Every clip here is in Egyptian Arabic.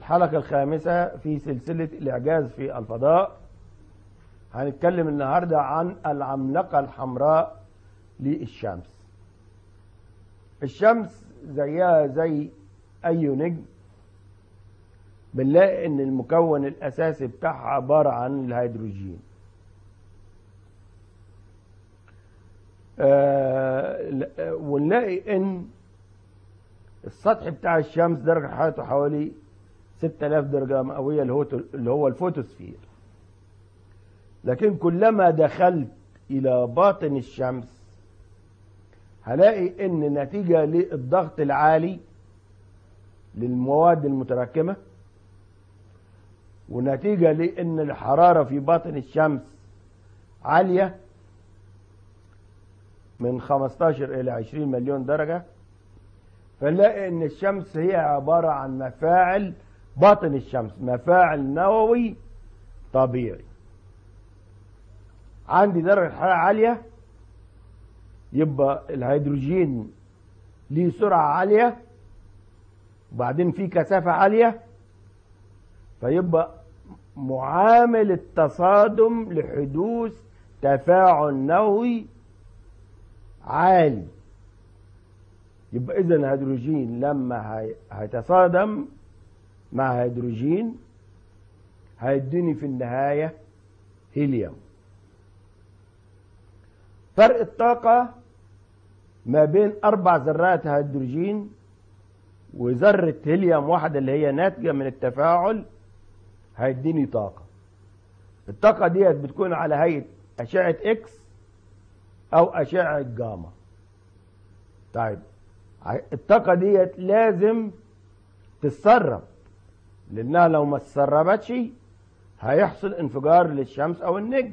الحلقة الخامسة في سلسلة الإعجاز في الفضاء هنتكلم النهاردة عن العملاقة الحمراء للشمس الشمس زيها زي أي نجم بنلاقي إن المكون الأساسي بتاعها عبارة عن الهيدروجين آه ونلاقي إن السطح بتاع الشمس درجة حرارته حوالي 6000 درجة مئوية اللي هو اللي هو الفوتوسفير لكن كلما دخلت إلى باطن الشمس هلاقي إن نتيجة للضغط العالي للمواد المتراكمة ونتيجة لأن الحرارة في باطن الشمس عالية من 15 إلى 20 مليون درجة فنلاقي ان الشمس هي عبارة عن مفاعل باطن الشمس مفاعل نووي طبيعي عندي درجة حرارة عالية يبقى الهيدروجين ليه سرعة عالية وبعدين في كثافة عالية فيبقى معامل التصادم لحدوث تفاعل نووي عالي يبقى اذا الهيدروجين لما هيتصادم مع هيدروجين هيديني في النهاية هيليوم فرق الطاقة ما بين أربع ذرات هيدروجين وذرة هيليوم واحدة اللي هي ناتجة من التفاعل هيديني طاقة الطاقة ديت بتكون على هيئة أشعة إكس أو أشعة جاما طيب الطاقة ديت لازم تتسرب لأنها لو ما تسربتش هيحصل انفجار للشمس أو النجم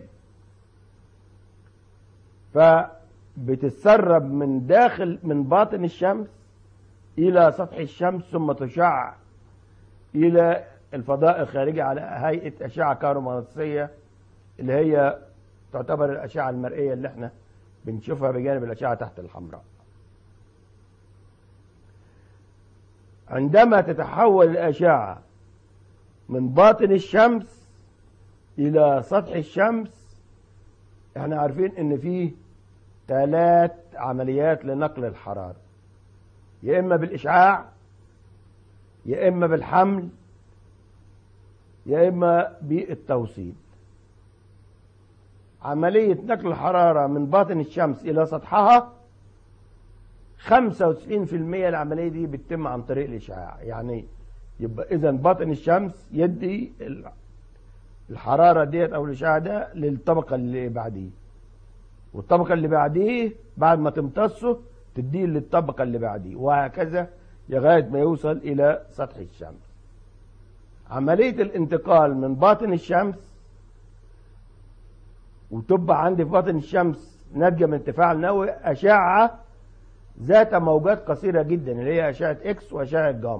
فبتتسرب من داخل من باطن الشمس إلى سطح الشمس ثم تشع إلى الفضاء الخارجي على هيئة أشعة كهرومغناطيسية اللي هي تعتبر الأشعة المرئية اللي احنا بنشوفها بجانب الأشعة تحت الحمراء عندما تتحول الأشعة من باطن الشمس إلى سطح الشمس احنا عارفين ان فيه ثلاث عمليات لنقل الحرارة يا إما بالإشعاع يا إما بالحمل يا إما بالتوصيل عملية نقل الحرارة من باطن الشمس إلى سطحها 95% العملية دي بتتم عن طريق الإشعاع يعني يبقى إذا باطن الشمس يدي الحرارة ديت أو الإشعاع ده للطبقة اللي بعديه والطبقة اللي بعديه بعد ما تمتصه تديه للطبقة اللي بعديه وهكذا لغاية ما يوصل إلى سطح الشمس عملية الانتقال من باطن الشمس وتبقى عندي في باطن الشمس ناتجة من تفاعل نووي أشعة ذات موجات قصيرة جدا اللي هي أشعة إكس وأشعة جاما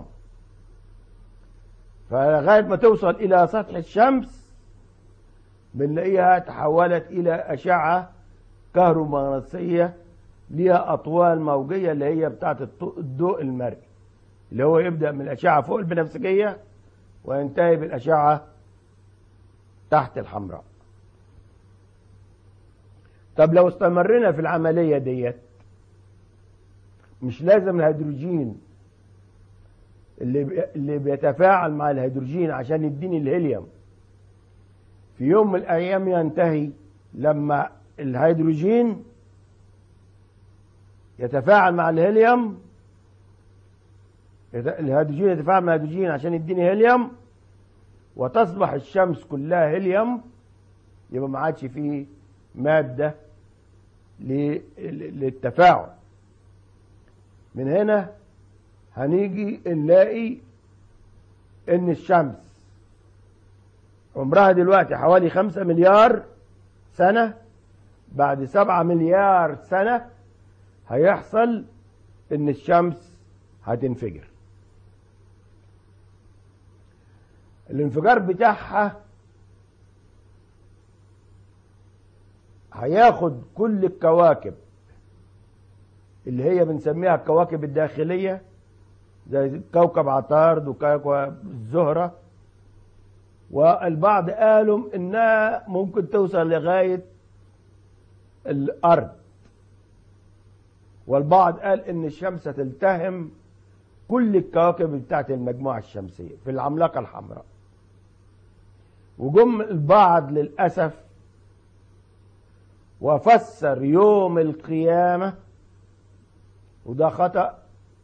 فلغاية ما توصل إلى سطح الشمس بنلاقيها تحولت إلى أشعة كهرومغناطيسية ليها أطوال موجية اللي هي بتاعة الضوء المرئي اللي هو يبدأ من الأشعة فوق البنفسجية وينتهي بالأشعة تحت الحمراء طب لو استمرنا في العملية ديت مش لازم الهيدروجين اللي اللي بيتفاعل مع الهيدروجين عشان يديني الهيليوم في يوم من الايام ينتهي لما الهيدروجين يتفاعل مع الهيليوم الهيدروجين يتفاعل مع الهيدروجين عشان يديني هيليوم وتصبح الشمس كلها هيليوم يبقى ما عادش فيه ماده للتفاعل من هنا هنيجي نلاقي ان الشمس عمرها دلوقتي حوالي خمسة مليار سنة بعد سبعة مليار سنة هيحصل ان الشمس هتنفجر الانفجار بتاعها هياخد كل الكواكب اللي هي بنسميها الكواكب الداخلية زي كوكب عطارد وكوكب الزهرة والبعض قالوا انها ممكن توصل لغاية الارض والبعض قال ان الشمس تلتهم كل الكواكب بتاعت المجموعة الشمسية في العملاقة الحمراء وجم البعض للأسف وفسر يوم القيامة وده خطأ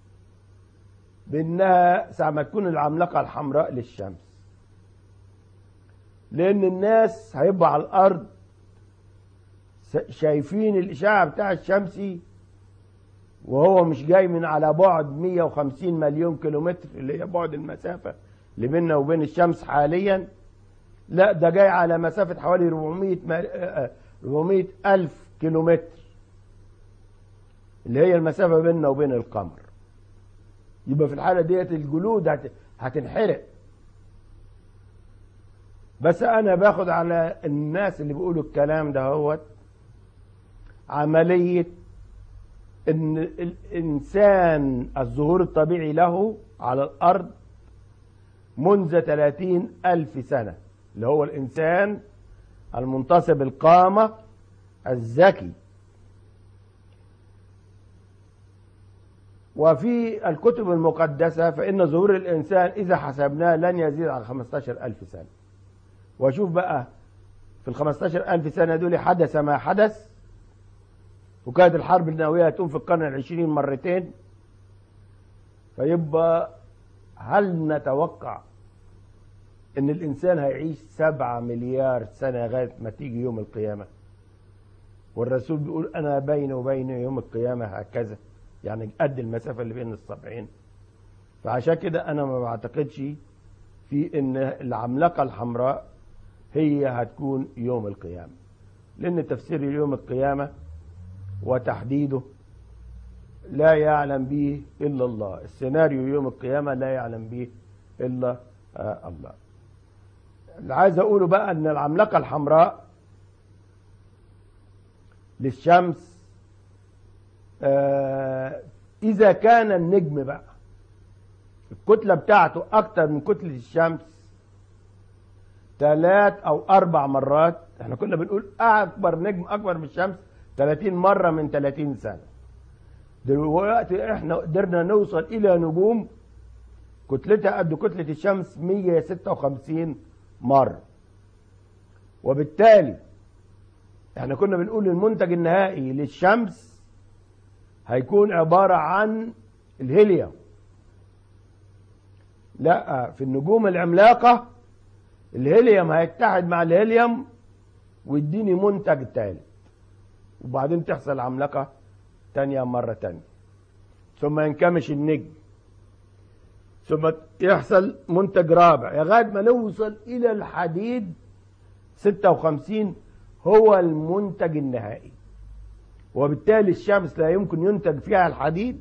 بأنها ساعة ما تكون العملاقة الحمراء للشمس لأن الناس هيبقى على الأرض شايفين الإشعاع بتاع الشمسي وهو مش جاي من على بعد 150 مليون كيلومتر اللي هي بعد المسافة اللي بيننا وبين الشمس حاليا لا ده جاي على مسافة حوالي 400 مل... 400 ألف كيلومتر اللي هي المسافة بيننا وبين القمر يبقى في الحالة ديت الجلود هت... هتنحرق بس أنا باخد على الناس اللي بيقولوا الكلام ده هو عملية ان الانسان الظهور الطبيعي له على الارض منذ 30 الف سنة اللي هو الانسان المنتصب القامة الذكي وفي الكتب المقدسة فإن ظهور الإنسان إذا حسبناه لن يزيد عن 15 ألف سنة وشوف بقى في ال 15 ألف سنة دول حدث ما حدث وكانت الحرب النووية تقوم في القرن العشرين مرتين فيبقى هل نتوقع ان الانسان هيعيش سبعة مليار سنة لغاية ما تيجي يوم القيامة والرسول بيقول انا بيني وبين يوم القيامة هكذا يعني قد المسافة اللي بين الصبعين فعشان كده انا ما بعتقدش في ان العملاقة الحمراء هي هتكون يوم القيامة لان تفسير يوم القيامة وتحديده لا يعلم به إلا الله السيناريو يوم القيامة لا يعلم به إلا آه الله اللي عايز أقوله بقى أن العملاقة الحمراء للشمس آه إذا كان النجم بقى الكتلة بتاعته أكتر من كتلة الشمس ثلاث أو أربع مرات احنا كنا بنقول أكبر نجم أكبر من الشمس 30 مرة من 30 سنة دلوقتي احنا قدرنا نوصل الى نجوم كتلتها قد كتلة الشمس 156 مرة وبالتالي احنا كنا بنقول المنتج النهائي للشمس هيكون عبارة عن الهيليوم لا في النجوم العملاقة الهيليوم هيتحد مع الهيليوم ويديني منتج ثالث وبعدين تحصل عملاقة تانية مرة تانية ثم ينكمش النجم ثم يحصل منتج رابع لغاية ما نوصل إلى الحديد 56 هو المنتج النهائي وبالتالي الشمس لا يمكن ينتج فيها الحديد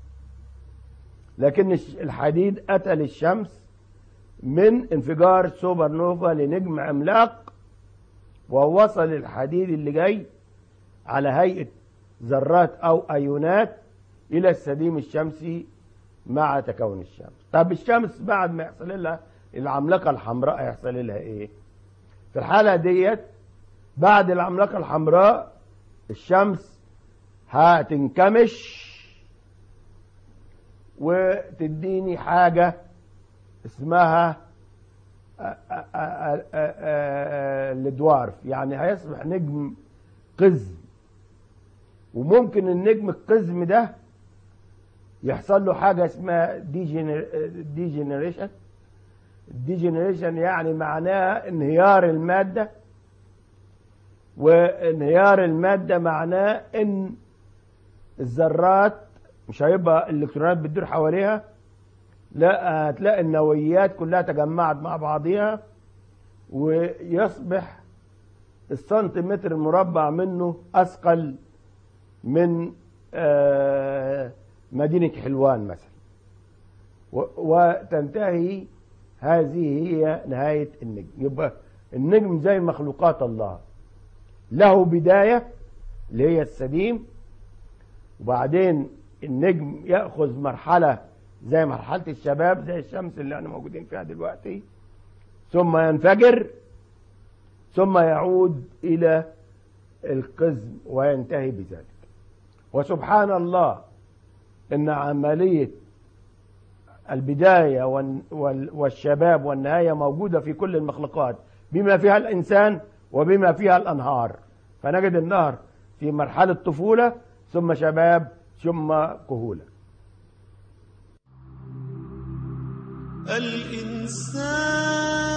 لكن الحديد أتى للشمس من انفجار سوبر نوفا لنجم عملاق ووصل الحديد اللي جاي على هيئة ذرات أو أيونات إلى السديم الشمسي مع تكون الشمس طب الشمس بعد ما يحصل لها العملاقة الحمراء هيحصل لها إيه في الحالة ديت بعد العملاقة الحمراء الشمس هتنكمش وتديني حاجة اسمها الدوارف يعني هيصبح نجم قزم وممكن النجم القزم ده يحصل له حاجة اسمها ديجنريشن ديجنريشن يعني معناها انهيار المادة وانهيار المادة معناه ان الذرات مش هيبقى الالكترونات بتدور حواليها لا هتلاقي النوويات كلها تجمعت مع بعضها ويصبح السنتيمتر المربع منه اثقل من مدينة حلوان مثلا وتنتهي هذه هي نهاية النجم يبقى النجم زي مخلوقات الله له بداية اللي هي السديم وبعدين النجم يأخذ مرحلة زي مرحلة الشباب زي الشمس اللي احنا موجودين فيها دلوقتي ثم ينفجر ثم يعود إلى القزم وينتهي بذلك وسبحان الله إن عملية البداية والشباب والنهاية موجودة في كل المخلوقات بما فيها الإنسان وبما فيها الأنهار فنجد النهر في مرحلة طفولة ثم شباب ثم كهولة الإنسان